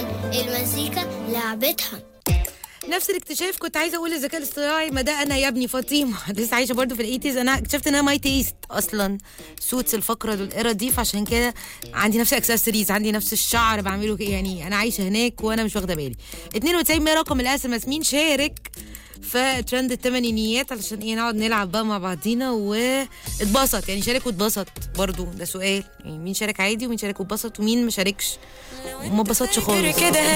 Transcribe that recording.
طبعا المزيكا لعبتها نفس الاكتشاف كنت عايزه اقول الذكاء الاصطناعي ما ده انا يا ابني فاطمه لسه عايشه برضو في الايتيز انا اكتشفت ان انا ماي تيست اصلا سوتس الفقره والايرا دي فعشان كده عندي نفس اكسسوارز عندي نفس الشعر بعمله كده يعني انا عايشه هناك وانا مش واخده بالي 92 100 رقم الاس ام اس مين شارك في ترند الثمانينيات علشان ايه نقعد نلعب بقى مع بعضينا واتبسط يعني شارك واتبسط برضو ده سؤال يعني مين شارك عادي ومين شارك واتبسط ومين ما شاركش وما اتبسطش خالص